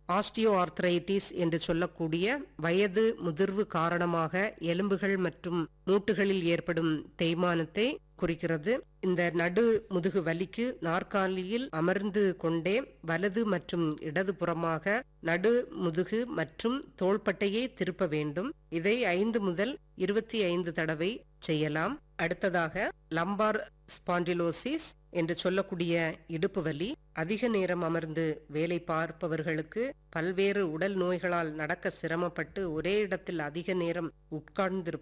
osteo arthritis என்று சொல்லக்கூடிய வயது முதிர்வு காரணமாக எலும்புகள் மற்றும் மூட்டுகளில் ஏற்படும் தேய்மானத்தை குறிக்கிறது இந்த நடு முதுகு வலிக்கு நாற்காலியில் அமர்ந்து கொண்டே வலது மற்றும் இடது புறமாக நடு முதுகு மற்றும் தோள்பட்டையை திருப்ப வேண்டும் இதை ஐந்து முதல் இருபத்தி ஐந்து தடவை செய்யலாம் அடுத்ததாக லம்பார் ஸ்பாண்டிலோசிஸ் என்று சொல்லக்கூடிய இடுப்பு வலி அதிக நேரம் அமர்ந்து வேலை பார்ப்பவர்களுக்கு பல்வேறு உடல் நோய்களால் நடக்க சிரமப்பட்டு ஒரே இடத்தில் அதிக நேரம் உட்கார்ந்திருப்ப